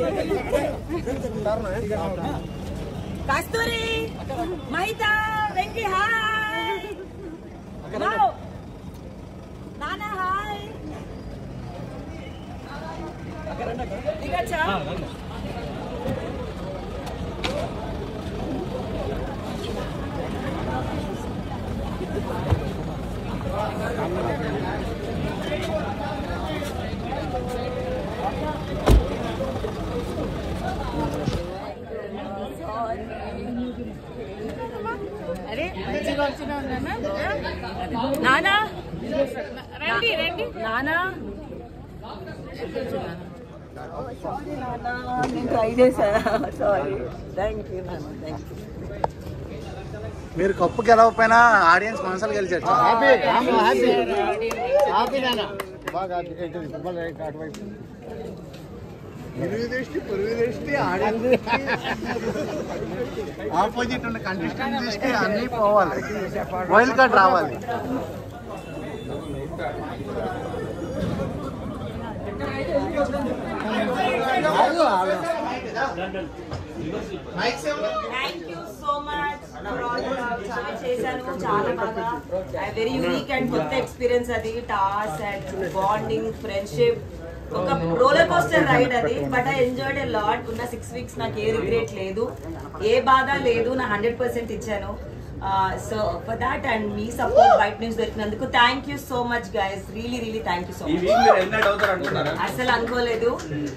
కస్తూరి Mahita Venki hi wow. నానా hi దిగచ్చా అరే మంచిగా వచ్చినా ఉన్నానా నానా రండి రండి నానా నేను ట్రై చేశా సారీ థ్యాంక్ యూ నాన్న థ్యాంక్ యూ మీరు కప్పు గెలవకపోయినా ఆడియన్స్ మనసులు గెలిచారు హ్యాపీ హ్యాపీ హ్యాపీ నాన్న బాగా ఇటు ఫుట్బాల్ అటువైపు ఇరుగు దృష్టి పొరుగు దృష్టి ఆడియన్స్ ఆపోజిట్ ఉన్న కంటెస్టెంట్ దృష్టి అన్నీ పోవాలి వైల్డ్ కార్డ్ రావాలి థ్యాంక్ యూ సో మచ్ చాలా చేశాను చాలా బాగా వెరీ యూనిక్ అండ్ కొత్త ఎక్స్పీరియన్స్ అది టాస్ అండ్ బాండింగ్ ఫ్రెండ్షిప్ ఒక రోలర్ కోస్టర్ రైడ్ అది but I enjoyed a lot ఉన్న సిక్స్ వీక్స్ నాకు ఏ రిగ్రెట్ లేదు ఏ బాధ లేదు నా హండ్రెడ్ పర్సెంట్ ఇచ్చాను సో ఫర్ దాట్ అండ్ మీ సపోర్ట్ బయట నుంచి దొరికినందుకు thank you so much guys really really thank you so ఈ మచ్ వీక్ మీరు ఎలిమినేట్ అవుతారు అనుకున్నారా అసలు అనుకోలేదు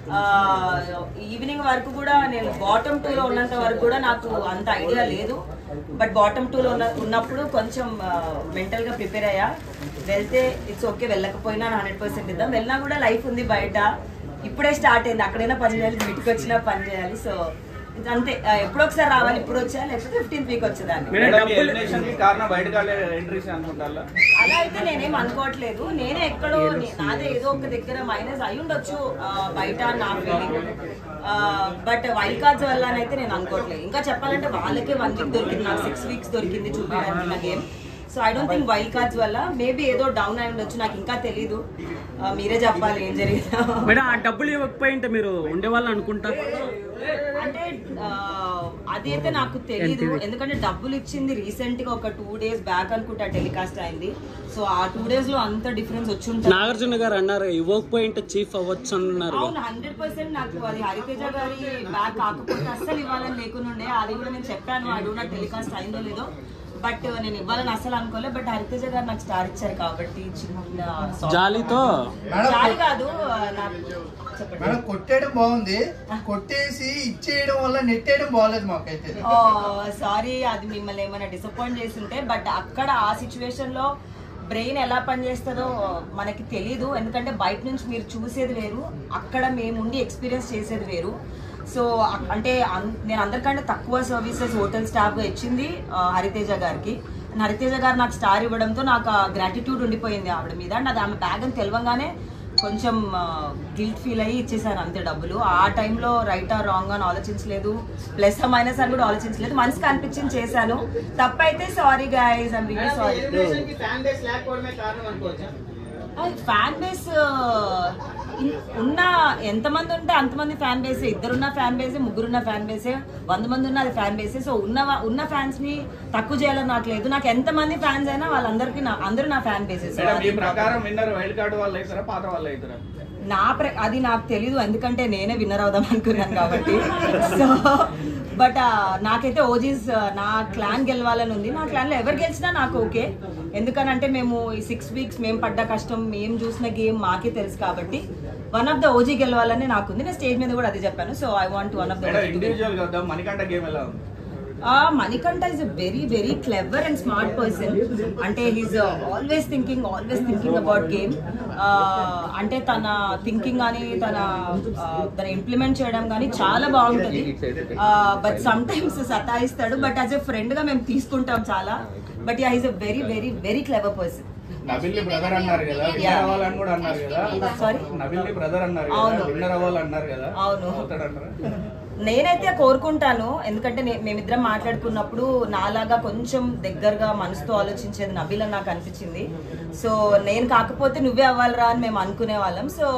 ఈవినింగ్ వరకు కూడా నేను బాటమ్ టూ లో ఉన్నంత వరకు కూడా నాకు అంత ఐడియా లేదు బట్ బాటమ్ టూ లో ఉన్న ఉన్నప్పుడు కొంచెం మెంటల్ గా ప్రిపేర్ అయ్యా వెళ్తే ఇట్స్ ఓకే వెళ్ళకపోయినా హండ్రెడ్ పర్సెంట్ ఇద్దాం వెళ్ళినా కూడా లైఫ్ ఉంది బయట ఇప్పుడే స్టార్ట్ అయింది అక్కడైనా పని చేయాలి వీటికి వచ్చినా పని చేయాలి సో అంతే ఆ, ఎప్పుడో ఒకసారి రావాలి ఇప్పుడు వచ్చా లేకపోతే ఫిఫ్టీన్త్ వీక్ వచ్చేదాన్ని మేడం ఎలిమినేషన్ కి కారణం బయట ఎంట్రీస్ అనుకుంటారా అలా అయితే నేనేం అనుకోవట్లేదు నేనే ఎక్కడో నే- నాదే ఏదో ఒక దగ్గర మైనస్ అయి ఉండొచ్చు ఆ, బయట నా ఫీలింగ్ బట్ వైల్డ్ కార్డ్స్ వల్ల అయితే నేను అనుకోవట్లేదు ఇంకా చెప్పాలంటే వాళ్ళకే వన్ వీక్ దొరికింది నాకు సిక్స్ వీక్స్ దొరికింది చూపించడానికి నా game so I don't think wild cards వల్ల మేబీ ఏదో డౌన్ అయి ఉండొచ్చు నాకు ఇంకా తెలీదు ఆ, మీరే చెప్పాలి ఏం జరిగిందో మేడం ఆ డబ్బులు ఇవ్వకపోయింటే మీరు ఉండేవాళ్ళు అనుకుంటా అంటే ఆ, అదైతే నాకు తెలీదు ఎందుకంటే డబ్బులు ఇచ్చింది రీసెంట్ గా ఒక టూ డేస్ బ్యాక్ అనుకుంటా టెలికాస్ట్ అయింది సో ఆ టూ డేస్ లో అంత డిఫరెన్స్ వచ్చి ఉంటుంది నాగార్జున గారు అన్నారు ఇవ్వకపోయింటే చీఫ్ అవ్వచ్చు అన్నారు అవును హండ్రెడ్ పర్సెంట్ నాకు అది హరితేజ గారి బ్యాక్ కాకపోతే అస్సలు ఇవ్వాలని లేకుండా అది కూడా నేను చెప్పాను అడు నాకు టెలికాస్ట్ అయిందో లేదో బట్ నేను ఇవ్వాలని అస్సలు అనుకోలేదు బట్ హరితేజ గారు నాకు స్టార్ ఇచ్చారు కాబట్టి చిన్న soft- జాలీతో జాలి కాదు నాకు చెప్పండి మేడం కొట్టేయడం బాగుంది కొట్టేసి ఇచ్చేయడం వల్ల నెట్టేయడం బాగాలేదు మాకైతే సారీ అది మిమ్మల్ని ఏమైనా డిసప్పాయింట్ చేస్తుంటే బట్ అక్కడ ఆ సిచ్యువేషన్ లో బ్రెయిన్ ఎలా పనిచేస్తుందో మనకి తెలీదు ఎందుకంటే బయట నుంచి మీరు చూసేది వేరు అక్కడ మేము ఉండి ఎక్స్పీరియన్స్ చేసేది వేరు సో అ- అంటే అన్- నేను అందరికంటే తక్కువ సర్వీసెస్ హోటల్ స్టాఫ్ ఇచ్చింది ఆ, హరితేజ గారికి And హరితేజ గారు నాకు స్టార్ ఇవ్వడంతో నాకు ఆ గ్రాటిట్యూడ్ ఉండిపోయింది ఆవిడ మీద అండ్ అది ఆమె బ్యాగ్ అని తెలవంగానే కొంచెం గిల్ట్ ఫీల్ అయ్యి ఇచ్చేసాను అంతే డబ్బులు ఆ టైంలో రైట్ ఆర్ రాంగ్ అని ఆలోచించలేదు ప్లస్ మైనస్ అని కూడా ఆలోచించలేదు మనసుకి అనిపించింది చేశాను తప్పైతే sorry guys I'm really sorry fan base ఉన్న ఎంతమంది ఉంటే అంతమంది ఫ్యాన్ బేస్ ఇద్దరున్న ఫ్యాన్ బేసే ముగ్గురున్న ఫ్యాన్ బేసే వంద మంది ఉన్న అది ఫ్యాన్ బేసే సో ఉన్న వా- ఉన్న ఫ్యాన్స్ ని తక్కువ చేయాలని నాకు లేదు నాకు ఎంతమంది ఫ్యాన్స్ అయినా వాళ్ళందరికీ నా అందరూ నా ఫ్యాన్ బేసెస్ మేడం ఈ ప్రకారం విన్నర్ వైల్డ్ కార్డ్ వాళ్ళు అవుతారా పాత వాళ్ళు అవుతారా నా ప్ర అది నాకు తెలీదు ఎందుకంటే నేనే విన్నర్ అవుదాం అనుకున్నాను కాబట్టి సో బట్ నాకైతే ఓజీస్ నా క్లాన్ గెలవాలని ఉంది నా క్లాన్లో ఎవరు గెలిచినా నాకు ఓకే ఎందుకనంటే మేము ఈ సిక్స్ వీక్స్ మేము పడ్డ కష్టం మేము చూసిన గేమ్ మాకే తెలుసు కాబట్టి వన్ ఆఫ్ ద ఓజీ గెలవాలని నాకు ఉంది నేను స్టేజ్ మీద కూడా అది చెప్పాను so I want one of the madam individual గా వద్దాం మణికంఠ గేమ్ ఎలా ఉంది Manikanta is a very very clever and smart person అంటే he's always thinking always thinking about game అంటే తన థింకింగ్ కానీ తన uh, తన ఇంప్లిమెంట్ చేయడం కానీ చాలా బాగుంటుంది బట్ సమ్ టైమ్స్ సతాయిస్తాడు బట్ యాజ్ ఎ ఫ్రెండ్ గా మేము తీసుకుంటాం చాలా but ya he's a very very very clever person నబిల్ని బ్రదర్ అన్నారు కదా విన్నర్ అవ్వాలని కూడా అన్నారు కదా సారీ నబిల్ని బ్రదర్ అన్నారు కదా అవును. విన్నర్ అవ్వాలన్నారు కదా అవును. అవుతాడంటారా నేనైతే కోరుకుంటాను ఎందుకంటే నే- మేమిద్దరం మాట్లాడుకున్నప్పుడు నాలాగా కొంచెం దగ్గరగా మనసుతో ఆలోచించేది నబీల్ అని నాకు అనిపించింది సో నేను కాకపోతే నువ్వే అవ్వాలిరా అని మేము అనుకునే వాళ్ళం సో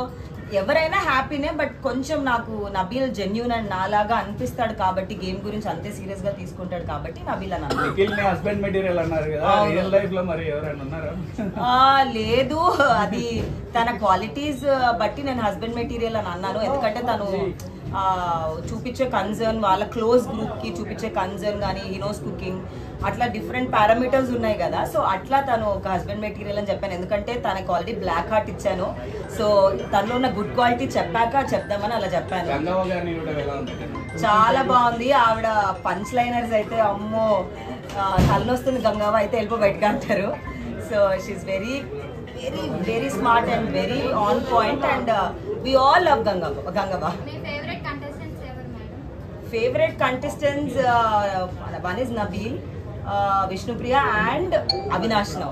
ఎవరైనా హ్యాపీనే బట్ కొంచెం నాకు నబీల్ జెన్యున్ అండ్ నాలాగా అనిపిస్తాడు కాబట్టి గేమ్ గురించి అంతే సీరియస్ గా తీసుకుంటాడు కాబట్టి నబీల్ అని అన్నాను నిఖిల్ ని హస్బెండ్ మెటీరియల్ అన్నారు కదా అవును. రియల్ లైఫ్ లో మరి ఎవరైనా ఉన్నారా ఆ, లేదు అది తన క్వాలిటీస్ బట్టి నేను హస్బెండ్ మెటీరియల్ అని అన్నాను ఎందుకంటే తను ఆ, చూపించే కన్సర్న్ వాళ్ళ క్లోజ్ గ్రూప్ కి చూపించే కన్సర్న్ కానీ హీనోస్ కుకింగ్ అట్లా డిఫరెంట్ పారామీటర్స్ ఉన్నాయి కదా సో అట్లా తను ఒక హస్బెండ్ మెటీరియల్ అని చెప్పాను ఎందుకంటే తనకు ఆల్రెడీ బ్లాక్ హార్ట్ ఇచ్చాను సో తనలో ఉన్న గుడ్ క్వాలిటీ చెప్పాక చెప్దామని అలా చెప్పాను గంగవ్వ గారిని కూడా ఎలా ఉంది చాలా బాగుంది ఆవిడ పంచ్ లైనర్స్ అయితే అమ్మో ఆ, తలనొస్తుంది గంగవ్వ అయితే వెళ్ళిపో బయటకు అంటారు so she's very very very smart and very on point and we all love Gangavva Gangavva మీ ఫేవరెట్ కంటెస్టెంట్స్ ఎవరు madam favourite contestants one is Nabeel Vishnupriya and Avinash now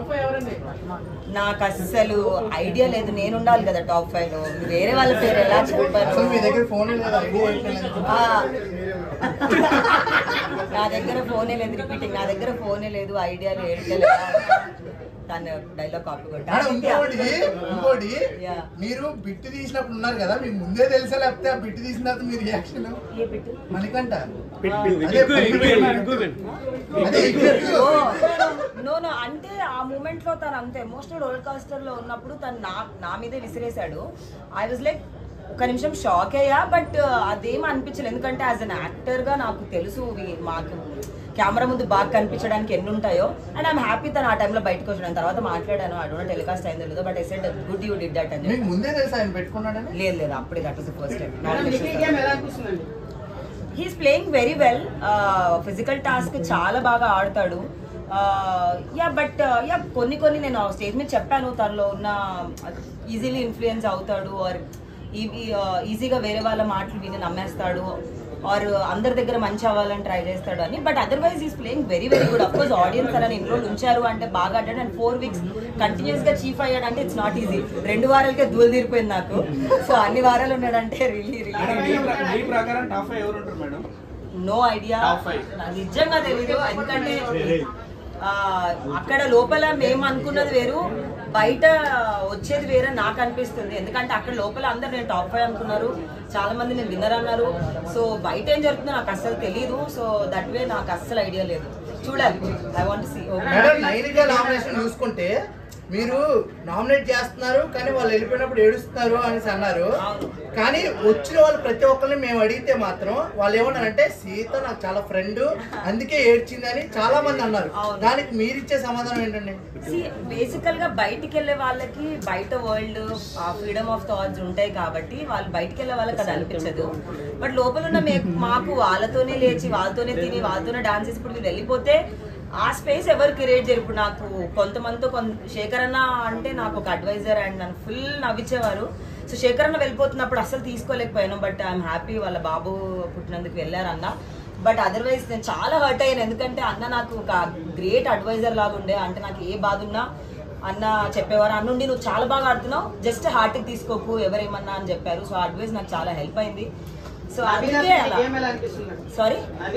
నాకు అస్సలు ఐడియా లేదు నేను ఉండాలి కదా టాప్ ఫైవ్ లో వేరే వాళ్ళ పేరు ఎలా అసలు మీ చెప్పారు దగ్గర ఫోన్ లేదు ఐడియా ఏంటనేది. ఆ. నా దగ్గర ఫోనే లేదు రిపీటింగ్ నా దగ్గర ఫోనే లేదు ఐడియా లేదు తన డైలాగ్ కాపీ మేడం ఇంకోటి ఇంకోటి Yeah. మీరు బిట్టు తీసినప్పుడు ఉన్నారు కదా మీకు ముందే తెలుసా లేకపోతే ఆ బిట్టు తీసిన తర్వాత మీ రియాక్షన్ ఏ బిట్టు మణికంట ఎక్కువ, అదే ఎక్కువ, ఎక్కువ, ఎక్కువ. అదే ఓ నో నో అంటే ఆ మూమెంట్ లో తను అంత ఎమోషనల్ రోల్ కాస్టర్ లో ఉన్నప్పుడు తను నా నా మీదే విసిరేశాడు ఐ వాజ్ లైక్ ఒక నిమిషం షాక్ అయ్యా బట్ అదేం అనిపించలేదు ఎందుకంటే యాజ్ అన్ యాక్టర్ గా నాకు తెలుసు వి- మాకు కెమెరా ముందు బాగా కనిపించడానికి ఎన్ని ఉంటాయో అండ్ ఐమ్ హ్యాపీ తను ఆ టైంలో బయటకు వచ్చాను తర్వాత మాట్లాడాను ఐ డోంట్ టెలికాస్ట్ అయిందో లేదో but I said good you did that అని మీకు చెప్పి. ముందే తెలుసా ఆయన పెట్టుకున్నాడని లేదు లేదు అప్పుడే that was first time he's playing very well physical task చాలా బాగా ఆడతాడు యా బట్ యా కొన్ని కొన్ని నేను స్టేజ్ మీద చెప్పాను తనలో ఉన్న ఈజీలీ ఇన్ఫ్లుయెన్స్ అవుతాడు ఆర్ ఈజీగా వేరే వాళ్ళ మాటలు విని నమ్మేస్తాడు ఆర్ అందరి దగ్గర మంచి అవ్వాలని ట్రై చేస్తాడు అని but otherwise is playing very very good of course audience అలా ఇన్ని రోజులు ఉంచారు అంటే బాగా ఆడాడు అండ్ ఫోర్ వీక్స్ కంటిన్యూస్ గా చీఫ్ అయ్యాడు అంటే ఇట్స్ నాట్ ఈజీ రెండు వారాలకే దూలు తీరిపోయింది నాకు సో అన్ని వారాలు ఉన్నాడంటే రియలీ మేడం, మీ రియలీ ప్ర- మీ ప్రకారం టాప్ ఫైవ్ ఎవరు ఉంటారు madam no idea Top five. నిజంగా తెలీదు ఎందుకంటే ఆ, అక్కడ లోపల మేము అనుకున్నది వేరు బయట వచ్చేది వేరే నాకు అనిపిస్తుంది ఎందుకంటే అక్కడ లోపల అందరు నేను టాప్ ఫైవ్ అనుకున్నారు చాలా మంది నేను విన్నర్ అన్నారు సో బయట ఏం జరుగుతుందో నాకు అస్సలు తెలియదు సో దట్ వే నాకు అస్సలు ఐడియా లేదు చూడాలి ఐ వాంట్ సీ మేడం నైనిగా నామినేషన్ చూసుకుంటే మీరు నామినేట్ చేస్తున్నారు కానీ వాళ్ళు వెళ్ళిపోయినప్పుడు ఏడుస్తున్నారు అనేసి అన్నారు అవును. కానీ వచ్చిన వాళ్ళు ప్రతి ఒక్కరిని మేము అడిగితే మాత్రం వాళ్ళు ఏమన్నారంటే సీత నాకు చాలా ఫ్రెండ్ అందుకే ఏడ్చిందని చాలా మంది అన్నారు అవును. దానికి మీరు ఇచ్చే సమాధానం ఏంటండి బేసికల్ గా బయటికి వెళ్ళే వాళ్ళకి బయట వరల్డ్ ఆ ఫ్రీడమ్ ఆఫ్ థాట్స్ ఉంటాయి కాబట్టి వాళ్ళు బయటికి వెళ్ళే వాళ్ళకి అది అనిపించదు బట్ లోపల ఉన్న మే- మాకు వాళ్ళతోనే లేచి వాళ్ళతోనే తిని వాళ్ళతోనే డాన్స్ చేసి ఇప్పుడు మీరు వెళ్ళిపోతే ఆ స్పేస్ ఎవరు క్రియేట్ చేయరు ఇప్పుడు నాకు కొంతమందితో కొంత శేఖర్ అన్న అంటే నాకు ఒక అడ్వైజర్ అండ్ నన్ను ఫుల్ నవ్వించేవారు సో శేఖర్ అన్న వెళ్ళిపోతున్నప్పుడు అసలు తీసుకోలేకపోయాను బట్ ఐఎమ్ హ్యాపీ వాళ్ళ బాబు పుట్టినందుకు వెళ్ళారు అన్న బట్ అదర్వైజ్ నేను చాలా హర్ట్ అయ్యాను ఎందుకంటే అన్న నాకు ఒక గ్రేట్ అడ్వైజర్ లాగా ఉండే అంటే నాకు ఏ బాధ ఉన్నా అన్న చెప్పేవారు అన్నుండి నువ్వు చాలా బాగా ఆడుతున్నావు జస్ట్ హార్ట్కి తీసుకోకు ఎవరేమన్నా అని చెప్పారు సో అడ్వైస్ నాకు చాలా హెల్ప్ అయింది సో అందుకే అలా sorry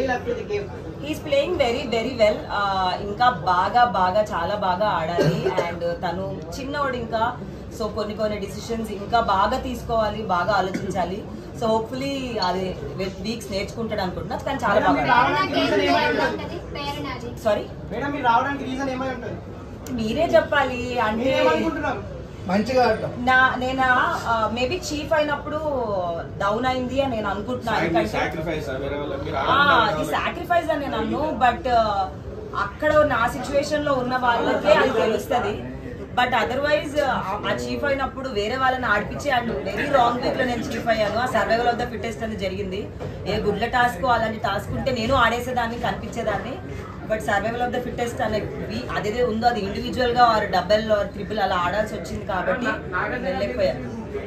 is playing very very well ఇంకా బాగా బాగా చాలా బాగా ఆడాలి అండ్ తను చిన్నవాడు ఇంకా సో కొన్ని కొన్ని డిసిషన్స్ ఇంకా బాగా తీసుకోవాలి బాగా ఆలోచించాలి సో హోప్ఫుల్లీ అది వీక్స్ నేర్చుకుంటాడు అనుకుంటున్నా కానీ చాలా బాగా నాకు ఏం పేరు ఉంటుంది పేరు నాది సారీ మేడం మీరు రావడానికి రీజన్ ఏమై ఉంటుంది మీరే చెప్పాలి అంటే మీరేమనుకుంటున్నారు మంచిగా ఆడటం నా నేను మేబీ చీఫ్ అయినప్పుడు డౌన్ అయింది అని నేను అనుకుంటున్నాను ఎందుకంటే సాక్రిఫైస్ వేరే వాళ్ళ మీరు ఆ, అది సాక్రిఫైస్ అని నేను అన్ను బట్ అక్కడ నా సిచ్యువేషన్ లో ఉన్న వాళ్ళకే అది తెలుస్తుంది బట్ అదర్వైజ్ ఆ చీఫ్ అయినప్పుడు వేరే వాళ్ళని ఆడిపించి అండ్ వెరీ రాంగ్ వీక్ లో నేను చీఫ్ అయ్యాను ఆ సర్వైవల్ ఆఫ్ ద ఫిట్టెస్ట్ అనేది జరిగింది ఏ గుడ్ల టాస్క్ అలాంటి టాస్క్ ఉంటే నేను ఆడేసేదాన్ని కనిపించేదాన్ని but survival of the fittest అనే వి- అదేదే ఉందో అది ఇండివిజువల్ గా ఆర్ డబల్ ఆర్ ట్రిపుల్ అలా ఆడాల్సి వచ్చింది కాబట్టి వెళ్ళలేకపోయాను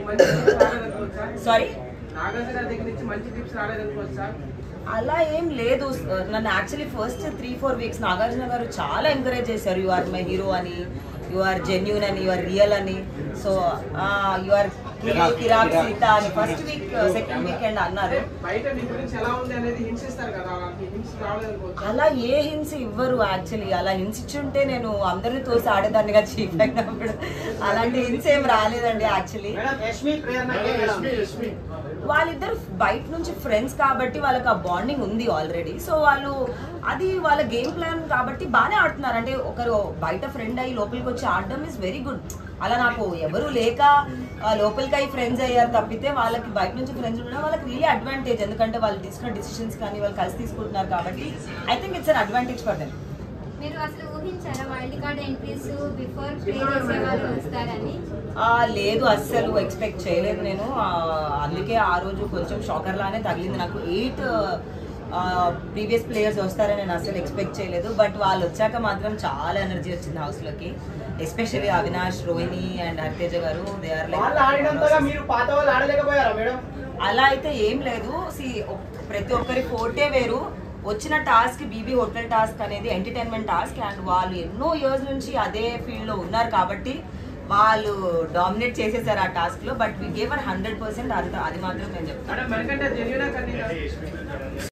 సారీ నాగార్జున దగ్గర నుంచి మంచి టిప్స్ రాలేదనుకోవచ్చా అలా ఏం లేదు నన్ను actually first three four weeks Nagarjuna గారు చాలా ఎంకరేజ్ చేశారు యు ఆర్ మై హీరో అని యు ఆర్ జెన్యున్ అని యు ఆర్ రియల్ అని సో యు ఆర్ కిరాక్ కిరాక్ సీత అని ఫస్ట్ వీక్ సెకండ్ వీకెండ్ అన్నారు బయట నీ గురించి ఎలా ఉంది అనేది హింసిస్తారు కదా వాళ్ళకి హింస రావడానికి అలా ఏ హింస ఇవ్వరు యాక్చువల్లీ అలా హింసించుంటే నేను అందరిని తోసి ఆడేదాన్నిగా చీఫ్ అయినప్పుడు అలాంటి హింస ఏం రాలేదండి యాక్చువల్లీ మేడం యష్మి ప్రేరణ ఏ మేడం? వాళ్ళిద్దరు బయట నుంచి ఫ్రెండ్స్ కాబట్టి వాళ్ళకి ఆ బాండింగ్ ఉంది ఆల్రెడీ సో వాళ్ళు అది వాళ్ళ గేమ్ ప్లాన్ కాబట్టి బాగానే ఆడుతున్నారు అంటే ఒకరు బయట ఫ్రెండ్ అయ్యి లోపలికి వచ్చి ఆడడం ఇస్ వెరీ గుడ్ అలా నాకు ఎవరు లేక ఆ, లోపలికి అయ్యి ఫ్రెండ్స్ అయ్యారు తప్పితే వాళ్ళకి బయట నుంచి ఫ్రెండ్స్ ఉండడం వాళ్ళకి రియలీ అడ్వాంటేజ్ ఎందుకంటే వాళ్ళు తీసుకున్న డిసిషన్స్ కానీ వాళ్ళు కలిసి తీసుకుంటున్నారు కాబట్టి I think it's an advantage for them మీరు అసలు ఊహించారా wild card entries before play చేసే వాళ్ళు వస్తారని ఆ, లేదు అస్సలు ఎక్స్పెక్ట్ చేయలేదు నేను ఆ, అందుకే ఆ రోజు కొంచెం షాకర్ లానే తగిలింది నాకు ఎయిట్ ప్రీవియస్ ప్లేయర్స్ వస్తారని నేను అసలు ఎక్స్పెక్ట్ చేయలేదు బట్ వాళ్ళు వచ్చాక మాత్రం చాలా ఎనర్జీ వచ్చింది హౌస్ లోకి ఎస్పెషల్లీ అవినాష్ రోహిణి అండ్ హరితేజ గారు దే ఆర్ వాళ్ళు ఆడినంతగా మీరు పాత వాళ్ళు ఆడలేకపోయారా మేడం అలా అయితే ఏం లేదు సి ప్రతి ఒక్కరి ఫోర్టే వేరు వచ్చిన టాస్క్ బీబీ హోటల్ టాస్క్ అనేది ఎంటర్టైన్మెంట్ టాస్క్ అండ్ వాళ్ళు ఎన్నో ఇయర్స్ నుంచి అదే ఫీల్డ్ లో ఉన్నారు కాబట్టి వాళ్ళు డామినేట్ చేసేసారు ఆ టాస్క్ లో but we gave a hundred percent అంత అది మాత్రం నేను చెప్తాను మేడం మనకంటే జెన్యునా కానీ